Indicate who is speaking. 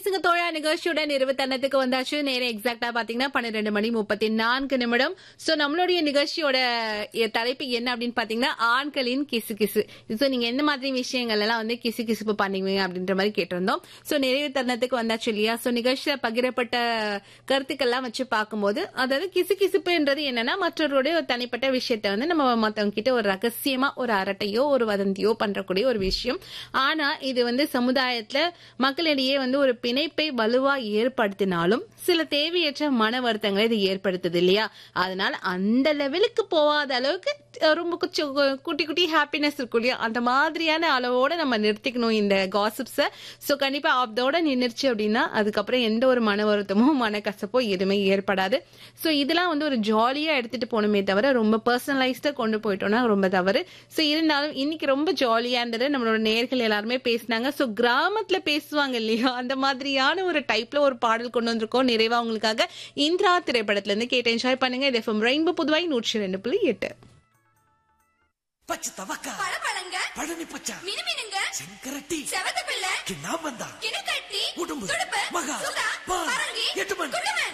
Speaker 1: பேசுங்க தோழா நிகழ்ச்சியோட நிறைவு தருணத்துக்கு வந்தாச்சு நேரம் எக்ஸாக்டா பாத்தீங்கன்னா பன்னிரெண்டு மணி முப்பத்தி நான்கு நிமிடம் சோ நம்மளுடைய நிகழ்ச்சியோட எ- தலைப்பு என்ன அப்படின்னு பாத்தீங்கன்னா ஆண்களின் கிசு கிசு சோ நீங்க எந்த மாதிரி விஷயங்கள் எல்லாம் வந்து கிசு கிசுப்பு பண்ணுவீங்க அப்படின்ற மாதிரி கேட்டிருந்தோம் சோ நிறைவு தருணத்துக்கு வந்தாச்சு இல்லையா சோ நிகழ்ச்சியில பகிரப்பட்ட கருத்துக்கள்லாம் வச்சு பார்க்கும்போது அதாவது கிசு கிசுப்புன்றது என்னன்னா மற்றவருடைய ஒரு தனிப்பட்ட விஷயத்த வந்து நம்ம மத்தவங்க கிட்ட ஒரு ரகசியமா ஒரு அரட்டையோ ஒரு வதந்தியோ பண்றக்கூடிய ஒரு விஷயம் ஆனா இது வந்து சமுதாயத்துல மக்களிடையே வந்து ஒரு பிணைப்பை வலுவா ஏற்படுத்தினாலும் சில தேவையற்ற மன வருத்தங்களை இது ஏற்படுத்துது இல்லையா அதனால அந்த லெவலுக்கு போகாத அளவுக்கு அஹ், ரொம்ப குச்சு- குட்டி குட்டி ஹாப்பினஸ் இருக்கும் இல்லையா அந்த மாதிரியான அளவோட நம்ம நிறுத்திக்கணும் இந்த காசிப்ஸை ஸோ கண்டிப்பா அதோட நின்றுச்சு அப்படின்னா அதுக்கப்புறம் எந்த ஒரு மன வருத்தமோ மனக்கசப்போ எதுவுமே ஏற்படாது ஸோ இதெல்லாம் வந்து ஒரு ஜாலியா எடுத்துட்டு போகணுமே தவிர ரொம்ப பர்சனலைஸ்டா கொண்டு போயிட்டோம்னா ரொம்ப தவறு ஸோ இருந்தாலும் இன்னைக்கு ரொம்ப ஜாலியா இருந்தது நம்மளோட நேர்கள் எல்லாருமே பேசினாங்க ஸோ கிராமத்துல பேசுவாங்க இல்லையா அந்த மாதிரியான ஒரு டைப்ல ஒரு பாடல் கொண்டு வந்திருக்கோம் நிறைவா உங்களுக்காக இந்திரா திரைப்படத்துல இருந்து கேட்டு என்ஜாய் பண்ணுங்க இது எஃப்எம் ரெயின்போ புதுவை நூற்றி ரெண்டு புள்ளி எட்டு
Speaker 2: பச்சை தவக்கா
Speaker 3: பழப்பழங்க
Speaker 2: பழனி பச்சா
Speaker 3: மினுமினுங்க
Speaker 2: செங்கரட்டி
Speaker 3: செவத்த பிள்ளை
Speaker 2: கிண்ணாம்பந்தா
Speaker 3: கிணக்கட்டி
Speaker 2: உடும்பு
Speaker 3: துடுப்பு
Speaker 2: மகா
Speaker 3: சுதா
Speaker 2: பால்
Speaker 3: பரங்கி
Speaker 2: எட்டுமன்
Speaker 3: குடுமி